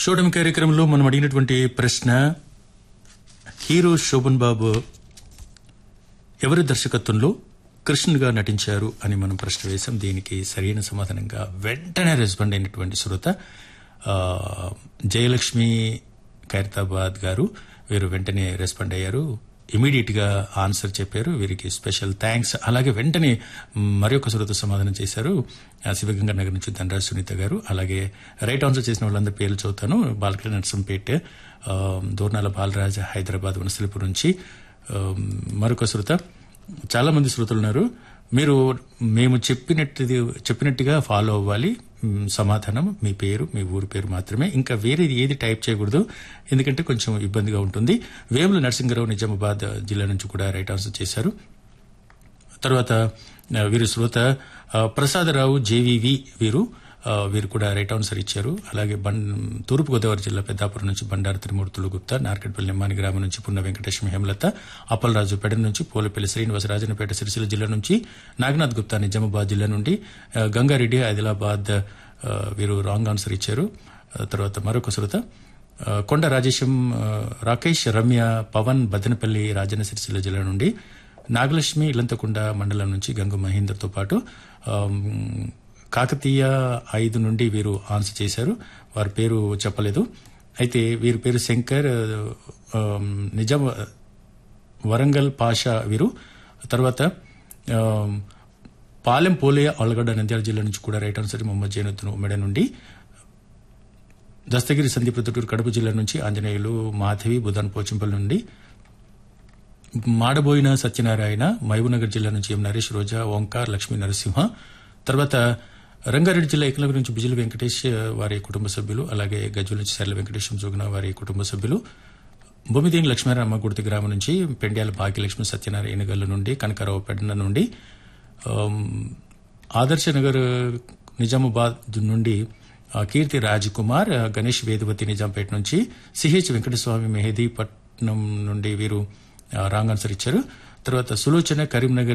షోడమి కార్యక్రమంలో మనం అడిగినటువంటి ప్రశ్న హీరో శోభన్ బాబు ఎవరి దర్శకత్వంలో కృష్ణుగా నటించారు అని మనం ప్రశ్న వేశాం దీనికి సరైన సమాధానంగా వెంటనే రెస్పాండ్ అయినటువంటి శ్రోత ఆ, జయలక్ష్మి ఖైరతాబాద్ గారు వీరు వెంటనే రెస్పాండ్ అయ్యారు ఇమీడియట్ గా ఆన్సర్ చెప్పారు వీరికి స్పెషల్ థ్యాంక్స్ అలాగే వెంటనే మరొక శ్రోత సమాధానం చేశారు ఆ, శివగంగా నగర్ నుంచి ధనరాజ్ సునీత గారు అలాగే రైట్ ఆన్సర్ చేసిన వాళ్ళందరి పేర్లు చదువుతాను బాలకృష్ణ నర్సంపేట్ ఆ, దోర్నాల బాలరాజ్ హైదరాబాద్ వనస్థలిపురం నుంచి ఆ, మరొక శ్రోత చాలా మంది శ్రోతలు ఉన్నారు మీరు మేము చెప్పినట్టు చెప్పినట్టుగా ఫాలో అవ్వాలి మ్, సమాధానం మీ పేరు మీ ఊరి పేరు మాత్రమే ఇంకా వేరేది ఏది టైప్ చేయకూడదు ఎందుకంటే కొంచెం ఇబ్బందిగా ఉంటుంది వేముల నరసింహరావు నిజామాబాద్ జిల్లా నుంచి కూడా రైట్ ఆన్సర్ చేశారు తర్వాత ఆ, వీరు శ్రోత ఆ, ప్రసాదరావు జేవివి వీరు ఆ, వీరు కూడా రైట్ ఆన్సర్ ఇచ్చారు అలాగే బం తూర్పుగోదావరి జిల్లా పెద్దాపురం నుంచి బండారు త్రిమూర్తులు గుప్తా నార్కెట్పల్లి నిమ్మాని గ్రామం నుంచి పున్న వెంకటేశ్వర హేమలత అప్పలరాజు పెడ నుంచి పోలపల్లి శ్రీనివాస రాజన్నపేట సిరిసిల్ల జిల్లా నుంచి నాగనాథ్ గుప్తా నిజామాబాద్ జిల్లా నుండి ఆ, గంగారెడ్డి ఆదిలాబాద్ ఆ, వీరు రాంగ్ ఆన్సర్ ఇచ్చారు ఆ, తర్వాత మరొక శ్రోత ఆ, కొండ రాజేశం ఆ, రాకేష్ రమ్య పవన్ బదనపల్లి రాజన్న సిరిసిల్ల జిల్లా నుండి నాగలక్ష్మి ఇలంతకుండ మండలం నుంచి గంగు మహేందర్తో పాటు ఆమ్, కాకతీయ ఐదు నుండి వీరు ఆన్సర్ చేశారు వారి పేరు చెప్పలేదు అయితే వీరి పేరు శంకర్ ఆమ్, నిజాం వరంగల్ పాషా వీరు తర్వాత ఆమ్, పాలెం పోలే ఆలగడ్డ నంద్యాల జిల్లా నుంచి కూడా రైట్ ఆన్సర్ మొహమ్మద్ జైనుద్దీన్ ఉమ్మడి నుండి దస్తగిరి సందీప్ ప్రొద్దుటూరు కడప జిల్లా నుంచి ఆంజనేయులు మాధవి బుధాన్ పోచంపల్లి నుండి మాడబోయిన సత్యనారాయణ మహబూబ్నగర్ జిల్లా నుంచి ఎం నరేష్ రోజా ఓంకార్ లక్ష్మీ నరసింహ తర్వాత రంగారెడ్డి జిల్లా ఏకనగర్ నుంచి బిజిలి వెంకటేష్ వారి కుటుంబ సభ్యులు అలాగే గజ్వల్ నుంచి సరళ వెంకటేశం జోగున వారి కుటుంబ సభ్యులు బొమ్మిదేని లక్ష్మీనారాయణ గుర్తి గ్రామం నుంచి పెండ్యాల భాగ్యలక్ష్మి సత్యనారాయణ గల్లు నుండి కనకారావు పెడన నుండి ఆమ్, ఆదర్శ నగర్ నిజామాబాద్ నుండి ఆ, కీర్తి రాజ్ కుమార్ ఆ, గణేష్ వేదవతి నిజాంపేట నుంచి సిహెచ్ వెంకటస్వామి మెహదీపట్నం నుండి వీరు ఆ, రాంగ్ ఆన్సర్ ఇచ్చారు తర్వాత సులోచన కరీంనగర్